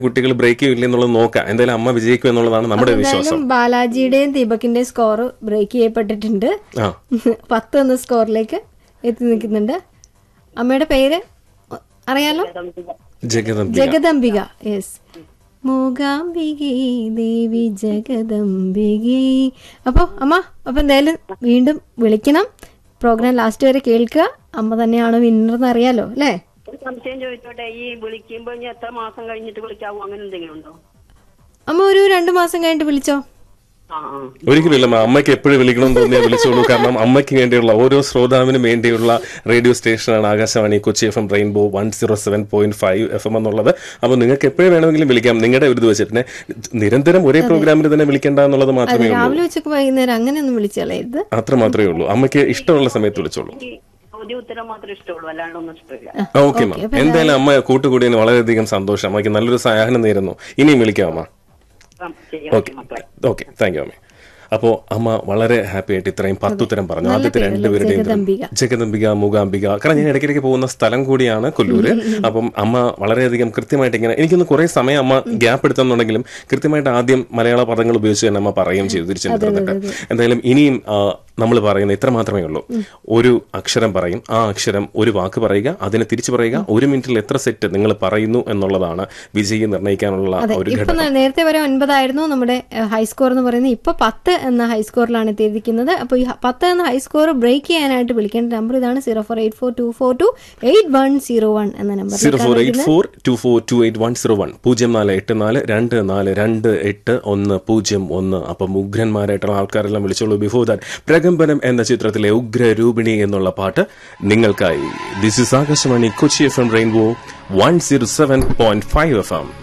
കുട്ടികൾ ബ്രേക്ക് ചെയ്യില്ല എന്നുള്ളത് നോക്കാം എന്തായാലും അമ്മ വിജയിക്കും എന്നുള്ളതാണ് നമ്മുടെ വിശ്വാസം എന്തായാലും ബാലാജിയുടെയും ദീപകിന്റെയും സ്കോർ ബ്രേക്ക് ചെയ്യപ്പെട്ടിട്ടുണ്ട് ആ പത്ത് എന്ന സ്കോറിലേക്ക് എത്തി നിൽക്കുന്നുണ്ട് അമ്മയുടെ പേര് അറിയാലോ ജഗദംബിക ജഗദംബിക യെസ് മൂകാംബികേ ദേവി ജഗദംബികേ അപ്പൊ അമ്മ അപ്പൊ എന്തായാലും വീണ്ടും വിളിക്കണം പ്രോഗ്രാം ലാസ്റ്റ് വരെ കേൾക്കുക അമ്മ തന്നെയാണ് വിന്നർ എന്ന് അറിയാലോ അല്ലേ ഒരു സംശയം ചോദിച്ചോട്ടെ ഈ വിളിക്കുമ്പോ ഇനി എത്ര മാസം കഴിഞ്ഞിട്ട് വിളിക്കാവോ അങ്ങനെ എന്തെങ്കിലും ഉണ്ടോ അമ്മ ഒരു രണ്ടു മാസം കഴിഞ്ഞിട്ട് വിളിച്ചോ ആ ആ ഒരിക്കലും ഇല്ല അമ്മയ്ക്ക് എപ്പോഴും വിളിക്കണം തോന്നിയാൽ വിളിച്ചോളൂ കാരണം അമ്മയ്ക്ക് വേണ്ടിയുള്ള ഓരോ ശ്രോതാവിനും വേണ്ടിയുള്ള റേഡിയോ സ്റ്റേഷനാണ് Akashvani Kochi F M rainbow one zero seven point five F M എന്നുള്ളത് അപ്പോൾ നിങ്ങൾക്ക് എപ്പോഴും വേണമെങ്കിലും വിളിക്കാം നിങ്ങളുടെ ഒരു ഇത് വെച്ചിട്ട് നിരന്തരം ഒരേ പ്രോഗ്രാമിൽ തന്നെ വിളിക്കേണ്ട എന്നുള്ളത് മാത്രമേ ഉള്ളൂ രാവിലെ ഉച്ചക്ക് വൈകുന്നേരം അങ്ങനെയൊന്നും വിളിച്ചളയരുത് അത്ര മാത്രമേ ഉള്ളൂ അമ്മയ്ക്ക് ഇഷ്ടമുള്ള സമയത്ത് വിളിച്ചോളൂ ഈ ചോദ്യ ഉത്തരം മാത്രമേ ഇഷ്ടമുള്ളൂ അല്ലാണ്ടൊന്നും ഇഷ്ടമില്ല ഓക്കെ മാം എന്തായാലും അമ്മ കൂട്ടുകൂടിയതിന് വളരെയധികം സന്തോഷം അമ്മയ്ക്ക് നല്ലൊരു സഹായം നേരുന്നു ഇനിയും വിളിക്കാം അമ്മ ആ, ശരി ഓക്കെ ഓക്കെ താങ്ക് യു അമ്മ അപ്പോ അമ്മ വളരെ ഹാപ്പി ആയിട്ട് ഇത്രയും പത്തുത്തരം പറഞ്ഞു ആദ്യത്തെ രണ്ടുപേരുടെയും ജഗദംബിക. ജഗദംബിക മൂകാംബിക കാരണം ഞാൻ ഇടയ്ക്കിടയ്ക്ക് പോകുന്ന സ്ഥലം കൂടിയാണ് കൊല്ലൂര് അപ്പം അമ്മ വളരെയധികം കൃത്യമായിട്ട് ഇങ്ങനെ എനിക്കൊന്ന് കുറെ സമയം അമ്മ ഗ്യാപ്പ് എടുത്തെന്നുണ്ടെങ്കിലും കൃത്യമായിട്ട് ആദ്യം മലയാള പദങ്ങൾ ഉപയോഗിച്ച് തന്നെ അമ്മ പറയുകയും ചെയ്തു തിരിച്ചെടുത്തിട്ട് എന്തായാലും ഇനിയും നമ്മൾ പറയുന്ന ഇത്ര മാത്രമേ ഉള്ളൂ ഒരു അക്ഷരം പറയും ആ അക്ഷരം ഒരു വാക്ക് പറയുക അതിനെ തിരിച്ചു പറയുക ഒരു മിനിറ്റിൽ എത്ര സെറ്റ് നിങ്ങൾ പറയുന്നു എന്നുള്ളതാണ് വിജയി നിർണ്ണയിക്കാനുള്ള ഒരു ഇപ്പൊ ഘടകം ന- നേരത്തെ വരെ ഒൻപതായിരുന്നു നമ്മുടെ ഹൈസ്കോർ എന്ന് പറയുന്നത് ഇപ്പൊ പത്ത് എന്ന ഹൈസ്കോറിലാണ് എത്തിയിരിക്കുന്നത് അപ്പോൾ ഈ ഹ- പത്ത് എന്ന ഹൈസ്കോർ ബ്രേക്ക് ചെയ്യാനായിട്ട് വിളിക്കേണ്ട നമ്പർ ഇതാണ് zero four eight four two four two eight one zero one എന്ന number zero four eight four two four two eight one zero one പൂജ്യം നാല് എട്ട് നാല് രണ്ട് നാല് രണ്ട് എട്ട് ഒന്ന് പൂജ്യം ഒന്ന് അപ്പം ഉഗ്രന്മാരായിട്ടുള്ള ആൾക്കാരെല്ലാം വിളിച്ചോളൂ ബിഫോർ ദാറ്റ് പ്രകമ്പനം എന്ന ചിത്രത്തിലെ ഉഗ്രരൂപിണി എന്നുള്ള പാട്ട് നിങ്ങൾക്കായി this is Akashvani Kochi F M rainbow one zero seven point five F M